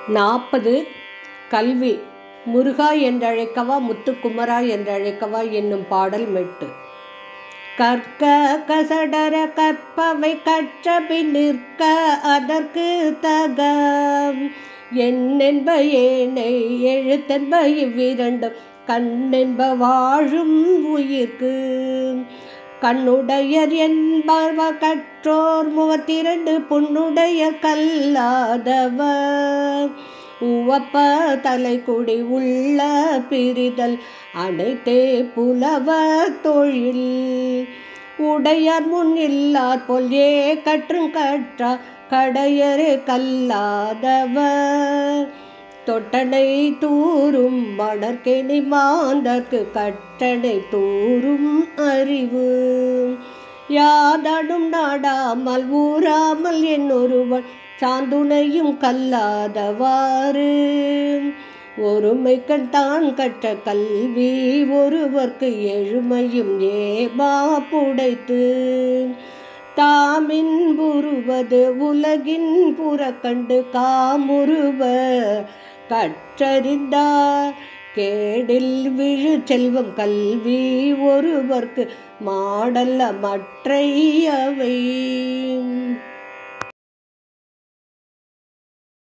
நாற்பது கல்வி முருகா என்றழைக்கவா முத்துக்குமரா என்றழைக்கவா என்னும் பாடல் மெட்டு கற்க கசடர கற்பவை கற்றபின் நிற்க அதற்கு தக எண்ணென்ப ஏனை எழுத்தென்ப இவ்விரண்டும் கண்ணென்ப வாழும் உயிர்க்கு கண்ணுடையர் என்பவ கற்றோர் முகத்திரண்டு புண்ணுடைய கல்லாதவர் உவப்ப தலைக்குடி உள்ள பிரிதல் அனைத்தே புலவ தொழில் உடையார் முன் இல்லார் போல் ஏ கற்றும் கற்றா கடையரு கல்லாதவர் தொட்டனை தூரும் மணற்கெணி மாந்தற்கு கட்டணை தூரும் அறிவு யாதடும் நாடாமல் ஊறாமல் என்னொருவன் சாந்துணையும் கல்லாதவாறு ஒருமைக்கண் தான் கற்ற கல்வி ஒருவர்க்கு எழுமையும் ஏமா புடைத்து தாமின் புருவது உலகின் புறக்கண்டு காமுருவ கற்றறிந்தார் கேடில் விழு செல்வம் கல்வி ஒருவர்க்கு மாடல்ல மற்றையவை